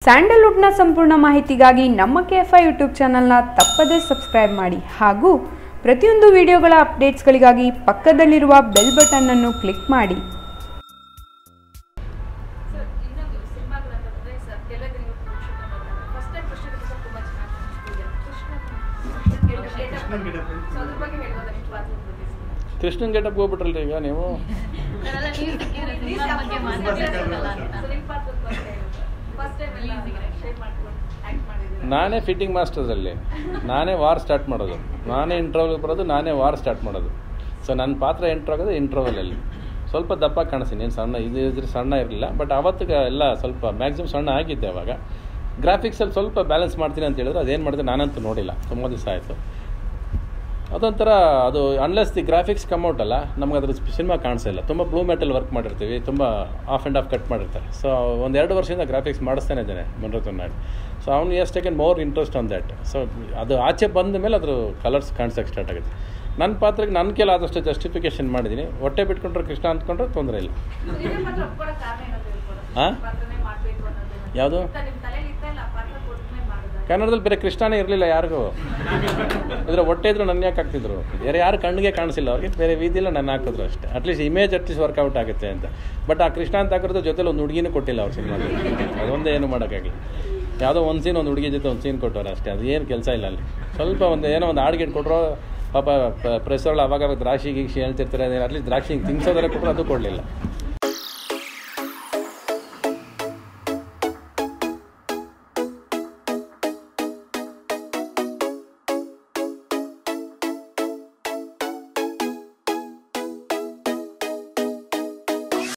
ಸ್ಯಾಂಡಲ್ವುಡ್ನ ಸಂಪೂರ್ಣ ಮಾಹಿತಿಗಾಗಿ ನಮ್ಮ ಕೆ ಎಫ್ ಐ ಯೂಟ್ಯೂಬ್ ಚಾನಲ್ನ ತಪ್ಪದೇ ಸಬ್ಸ್ಕ್ರೈಬ್ ಮಾಡಿ ಹಾಗೂ ಪ್ರತಿಯೊಂದು ವಿಡಿಯೋಗಳ ಅಪ್ಡೇಟ್ಸ್ಗಳಿಗಾಗಿ ಪಕ್ಕದಲ್ಲಿರುವ ಬೆಲ್ ಬಟನ್ ಅನ್ನು ಕ್ಲಿಕ್ ಮಾಡಿ ಸರ್ ಇನ್ನೊಂದು ಸಿನಿಮಾಗಳಂತಂದ್ರೆ ಸರ್ ತೆಲುಗಿನ Krishna first time Krishna sir ತುಂಬಾ ಚೆನ್ನಾಗಿ ಕಾಣಿಸ್ತಿದೆ ಕೃಷ್ಣ ಕೃಷ್ಣ ಸೊ ಅದ್ರ ಬಗ್ಗೆ ಹೇಳ್ಬೋದಾ ನಿಮ್ಮ ಪಾತ್ರದ ಬಗ್ಗೆ ಸರ್? ಕೃಷ್ಣನ್ ಗೆಟಪ್ ಹೋಗ್ಬಿಟ್ರಲ್ರಿ ಈಗ ನೀವು ಅದೆಲ್ಲ ನೀವು ಸಿಕ್ಕಿದ್ರೆ ಸಿನಿಮಾ ಬಗ್ಗೆ ಮಾತಾಡ್ತಿರಲ್ಲ ಅಂತ. ಸೊ ನಿಮ್ಮ ಪಾತ್ರದ ಬಗ್ಗೆ ಹೇಳಿ ಫಸ್ಟ್ ಟೈಮ್ ಎಲ್ಲ ಶೇರ್ ಮಾಡ್ಕೊಂಡು ಆಕ್ಟ್ ಮಾಡಿದ್ದೀರಾ ನಾನೇ ಫಿಟ್ಟಿಂಗ್ ಮಾಸ್ಟರ್ಸಲ್ಲಿ ನಾನೇ ವಾರ್ ಸ್ಟಾರ್ಟ್ ಮಾಡೋದು ನಾನೇ ಇಂಟ್ರೋವ್ಗೆ ಬರೋದು ನಾನೇ ವಾರ್ ಸ್ಟಾರ್ಟ್ ಮಾಡೋದು ಸೊ ನನ್ನ ಪಾತ್ರ ಎಂಟ್ರ್ ಆಗೋದು ಇಂಟ್ರೋವಲಲ್ಲಿ ಸ್ವಲ್ಪ ದಪ್ಪ ಕಾಣಿಸ್ತೀನಿ ಏನು ಸಣ್ಣ ಇದು ಇದ್ರೆ ಸಣ್ಣ ಇರಲಿಲ್ಲ ಬಟ್ ಅವತ್ತಿಗೆ ಎಲ್ಲ ಸ್ವಲ್ಪ ಮ್ಯಾಕ್ಸಿಮಮ್ ಸಣ್ಣ ಆಗಿದ್ದೆ ಅವಾಗ ಗ್ರಾಫಿಕ್ಸಲ್ಲಿ ಸ್ವಲ್ಪ ಬ್ಯಾಲೆನ್ಸ್ ಮಾಡ್ತೀನಿ ಅಂತ ಹೇಳಿದ್ರೆ ಅದೇನು ಮಾಡಿದೆ ನಾನಂತೂ ನೋಡಿಲ್ಲ ತುಂಬ ದಿವಸ ಆಯಿತು ಅದೊಂಥರ ಅದು ಅನ್ಲೆಸ್ ದಿ ಗ್ರಾಫಿಕ್ಸ್ ಕಮ್ಔಟ್ ಅಲ್ಲ ನಮ್ಗೆ ಅದ್ರ ಸಿನಿಮಾ ಕಾಣಿಸಿಲ್ಲ ತುಂಬ ಬ್ಲೂ ಮೆಟಲ್ ವರ್ಕ್ ಮಾಡಿರ್ತೀವಿ ತುಂಬ ಆಫ್ ಆ್ಯಂಡ್ ಆಫ್ ಕಟ್ ಮಾಡಿರ್ತಾರೆ ಸೊ ಒಂದು ಎರಡು ವರ್ಷದಿಂದ ಗ್ರಾಫಿಕ್ಸ್ ಮಾಡಿಸ್ತಾನೆ ಇದ್ದಾನೆ ಮನೋರತ್ನ ನಾಡ್ ಸೊ ಅವ್ನು has taken more interest on that so ಅದು ಆಚೆ ಬಂದ ಮೇಲೆ ಅದ್ರ ಕಲರ್ಸ್ ಕಾಣಿಸೋಕೆ ಸ್ಟಾರ್ಟ್ ಆಗುತ್ತೆ ನನ್ನ ಪಾತ್ರಕ್ಕೆ ನನ್ನ ಕೆಲ ಆದಷ್ಟು ಜಸ್ಟಿಫಿಕೇಶನ್ ಮಾಡಿದ್ದೀನಿ ಹೊಟ್ಟೆ ಬಿಟ್ಕೊಂಡ್ರೆ ಕೃಷ್ಣ ಅಂದ್ಕೊಂಡ್ರೆ ತೊಂದರೆ ಇಲ್ಲ ಇದೇ ಮಾತ್ರ ಒಪ್ಕೊಳ್ಳೋ ಕಾರಣ ಏನಾದ್ರು ಹೇಳ್ಬೋದಾ? ಹಾ? ಪಾತ್ರನೇ ಮಾಡ್ಬೇಕು ಅನ್ನೋದು ಯಾವುದು? ಅಂತ ನಿಮ್ಮ ತಲೆಯಲ್ಲಿ ಇತ್ತ ಇಲ್ಲ ಆ ಪಾತ್ರ ಕೊಟ್ಟನೆ ಮಾಡೋದಾ ಕನ್ನಡದಲ್ಲಿ ಬೇರೆ ಕೃಷ್ಣನೇ ಇರಲಿಲ್ಲ ಯಾರಿಗೂ ಇದ್ರೆ ಹೊಟ್ಟೆ ಇದ್ರು ನನ್ನ ಯಾಕೆ ಹಾಕ್ತಿದ್ರು ಬೇರೆ ಯಾರು ಕಣ್ಣಿಗೆ ಕಾಣಿಸಿಲ್ಲ ಅವ್ರಿಗೆ ಬೇರೆ ವೀದಿಲ್ಲ ನನ್ನ ಹಾಕಿದ್ರು ಅಷ್ಟೇ ಅಟ್ಲೀಸ್ಟ್ ಇಮೇಜ್ ಅಟ್ಲೀಸ್ಟ್ ವರ್ಕೌಟ್ ಆಗುತ್ತೆ ಅಂತ ಬಟ್ ಆ ಕೃಷ್ಣ ಅಂತ ಹಾಕಿರೋದು ಜೊತೆಲಿ ಒಂದು ಹುಡುಗಿನೂ ಕೊಟ್ಟಿಲ್ಲ ಅವ್ರ ಸಿನಿಮಾದಲ್ಲಿ ಅದೊಂದೇ ಏನು ಮಾಡೋಕ್ಕಾಗಲಿ ಯಾವುದೋ ಒಂದು ಸೀನ್ ಒಂದು ಹುಡುಗಿ ಜೊತೆ ಒಂದು ಸೀನ್ ಕೊಟ್ಟವ್ರೆ ಅಷ್ಟೇ ಅದು ಏನು ಕೆಲಸ ಇಲ್ಲ ಅಲ್ಲಿ ಸ್ವಲ್ಪ ಒಂದು ಏನೋ ಒಂದು ಹಾಡ್ಗಿಟ್ ಕೊಟ್ಟರು ಪಾಪ ಪ್ರೆಸ್ ಒಳಗೆ ಅವಾಗ ಅವಾಗ ದ್ರಾಕ್ಷಿ ಗೀಕ್ಷಿ ಹೇಳ್ತಿರ್ತಾರೆ ಅಟ್ಲೀಸ್ಟ್ ದ್ರಾಕ್ಷಿ ಹಿಂಗೆ ತಿನ್ಸೋದ್ರೆ ಕೊಟ್ಟರು ಅದು ಕೊಡಲಿಲ್ಲ